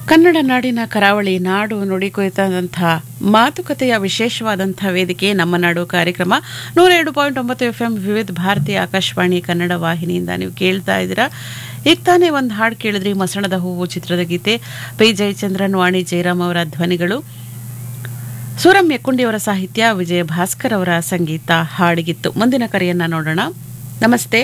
ಕನ್ನಡ ನಾಡಿನ ಕರಾವಳಿ ನಾಡು ನುಡಿ ಕುರಿತಾದಂತಹ ಮಾತುಕತೆಯ ವಿಶೇಷವಾದಂಥ ವೇದಿಕೆ ನಮ್ಮ ನಾಡು ಕಾರ್ಯಕ್ರಮ ನೂರ ಎರಡು ಪಾಯಿಂಟ್ ಒಂಬತ್ತು ಎಫ್ ಎಂ ವಿವಿಧ ಭಾರತಿ ಆಕಾಶವಾಣಿ ಕನ್ನಡ ವಾಹಿನಿಯಿಂದ ನೀವು ಕೇಳ್ತಾ ಇದ್ದೀರಾ ಈಗ ತಾನೇ ಒಂದು ಹಾಡು ಕೇಳಿದ್ರಿ ಮಸಣದ ಹೂವು ಚಿತ್ರದ ಗೀತೆ ಪಿ ಜಯಚಂದ್ರನ್ ವಾಣಿ ಜಯರಾಮ್ ಅವರ ಧ್ವನಿಗಳು ಸೂರಂ ಮೆಕ್ಕುಂಡಿಯವರ ಸಾಹಿತ್ಯ ವಿಜಯ ಭಾಸ್ಕರ್ ಅವರ ಸಂಗೀತ ಹಾಡಿಗಿತ್ತು ಮುಂದಿನ ಕರೆಯನ್ನ ನೋಡೋಣ ನಮಸ್ತೆ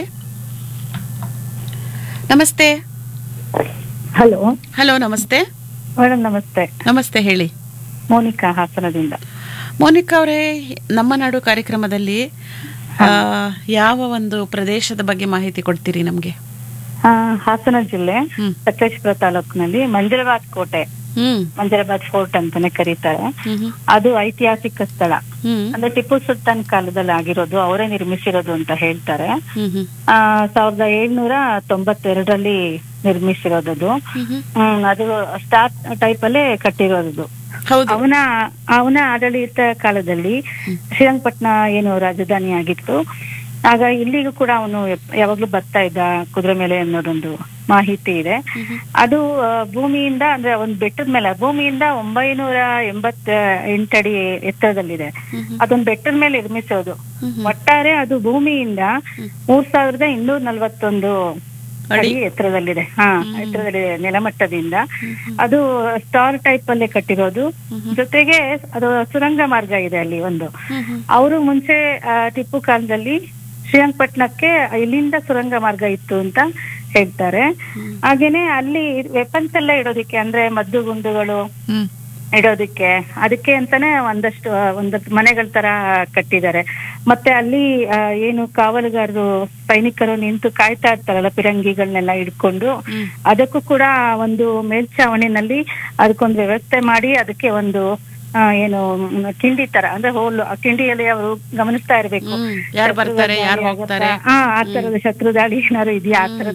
ನಮಸ್ತೆ ಹಲೋ ಹಲೋ ನಮಸ್ತೆ ಮೇಡಮ್ ನಮಸ್ತೆ ನಮಸ್ತೆ ಹೇಳಿ ಮೋನಿಕಾ ಹಾಸನದಿಂದ ಮೋನಿಕಾ ಅವರೇ ನಮ್ಮ ನಾಡು ಕಾರ್ಯಕ್ರಮದಲ್ಲಿ ಆ, ಯಾವ ಒಂದು ಪ್ರದೇಶದ ಬಗ್ಗೆ ಮಾಹಿತಿ ಕೊಡ್ತೀರಿ ನಮ್ಗೆ ಆ, ಹಾಸನ ಜಿಲ್ಲೆ ಹ್ಮ್. ಸಕಲೇಶ್ಪುರ ತಾಲೂಕಿನಲ್ಲಿ ಮಂಜರಬಾದ್ ಕೋಟೆ ಹ್ಮ್ ಮಂಜರಬಾದ್ ಫೋರ್ಟ್ ಅಂತಾನೆ ಕರೀತಾರೆ ಹ್ಮ್ ಹ್ಮ್ ಅದು ಐತಿಹಾಸಿಕ ಸ್ಥಳ ಹ್ಮ್ ಅಂದ್ರೆ ಟಿಪ್ಪು ಸುಲ್ತಾನ್ ಕಾಲದಲ್ಲಿ ಆಗಿರೋದು ಅವರೇ ನಿರ್ಮಿಸಿರೋದು ಅಂತ ಹೇಳ್ತಾರೆ ಹ್ಮ್ ಹ್ಮ್ ಆ ಸಾವಿರದ ಏಳ್ನೂರ ತೊಂಬತ್ತೆರಡರಲ್ಲಿ ನಿರ್ಮಿಸಿರೋದದು ಹ್ಮ್ ಹ್ಮ್ ಹ್ಮ್ ಅದು ಸ್ಟಾರ್ ಟೈಪ್ ಅಲ್ಲೇ ಕಟ್ಟಿರೋದು ಹೌದು ಅವನ ಅವನ ಆಡಳಿತ ಕಾಲದಲ್ಲಿ ಶ್ರೀರಂಗಪಟ್ಟಣ ಏನು ರಾಜಧಾನಿ ಆಗಿತ್ತು ಆಗ ಇಲ್ಲಿಗೂ ಕೂಡ ಅವನು ಯಾವಾಗ್ಲೂ ಬರ್ತಾ ಇದ್ದ ಕುದುರೆ ಮೇಲೆ ಅನ್ನೋದೊಂದು ಮಾಹಿತಿ ಇದೆ ಅದು ಆ, ಭೂಮಿಯಿಂದ ಅಂದ್ರೆ ಒಂದು ಬೆಟ್ಟದ ಮೇಲೆ ಭೂಮಿಯಿಂದ ಒಂಬೈನೂರ ಎಂಬತ್ತ ಎಂಟಡಿ ಎತ್ತರದಲ್ಲಿದೆ ಅದೊಂದು ಬೆಟ್ಟದ ಮೇಲೆ ನಿರ್ಮಿಸೋದು ಒಟ್ಟಾರೆ ಅದು ಭೂಮಿಯಿಂದ ಮೂರ್ ಸಾವಿರದ ಇನ್ನೂರ ನಲ್ವತ್ತೊಂದು ಅಡಿ ಎತ್ತರದಲ್ಲಿದೆ ಹಾ ಎತ್ತರದಲ್ಲಿದೆ ನೆಲಮಟ್ಟದಿಂದ ಅದು ಸ್ಟಾರ್ ಟೈಪ್ ಅಲ್ಲೇ ಕಟ್ಟಿರೋದು ಜೊತೆಗೆ ಅದು ಸುರಂಗ ಮಾರ್ಗ ಇದೆ ಅಲ್ಲಿ ಒಂದು ಅವರು ಮುಂಚೆ ಆ, ಟಿಪ್ಪು ಕಾಲದಲ್ಲಿ ಶ್ರೀರಂಗಪಟ್ಟಣಕ್ಕೆ ಇಲ್ಲಿಂದ ಸುರಂಗ ಮಾರ್ಗ ಇತ್ತು ಅಂತ ಹೇಳ್ತಾರೆ ಹಾಗೇನೆ ಅಲ್ಲಿ ವೆಪನ್ಸ್ ಎಲ್ಲ ಇಡೋದಿಕ್ಕೆ ಅಂದ್ರೆ ಮದ್ದು ಗುಂಡುಗಳು ಹ್ಮ್ ಇಡೋದಿಕ್ಕೆ ಅದಕ್ಕೆ ಅಂತಾನೆ ಒಂದಷ್ಟು ಆ, ಒಂದಷ್ಟು ಮನೆಗಳ ತರ ಕಟ್ಟಿದ್ದಾರೆ ಮತ್ತೆ ಅಲ್ಲಿ ಆ, ಏನು ಕಾವಲುಗಾರರು ಸೈನಿಕರು ನಿಂತು ಕಾಯ್ತಾ ಇರ್ತಾರಲ್ಲ ಪಿರಂಗಿಗಳನ್ನೆಲ್ಲ ಹಿಡ್ಕೊಂಡು ಅದಕ್ಕೂ ಕೂಡ ಒಂದು ಮೇಲ್ಛಾವಣಿನಲ್ಲಿ ಅದಕ್ಕೊಂದು ವ್ಯವಸ್ಥೆ ಮಾಡಿ ಅದಕ್ಕೆ ಒಂದು ಆ, ಏನು ಮ್, ಕಿಂಡಿ ತರ ಅಂದ್ರೆ ಹೋಲ್ ಆ ಕಿಂಡಿಯಲ್ಲಿ ಅವರು ಗಮನಿಸ್ತಾ ಇರ್ಬೇಕು ಹ್ಮ್ ಯಾರು ಬರ್ತಾರೆ ಯಾರು ಹೋಗ್ತಾರೆ ಹಾ ಆ ತರದ ಶತ್ರು ದಾಳಿ ಏನಾದ್ರು ಇದೆಯಾ ಆ ತರದ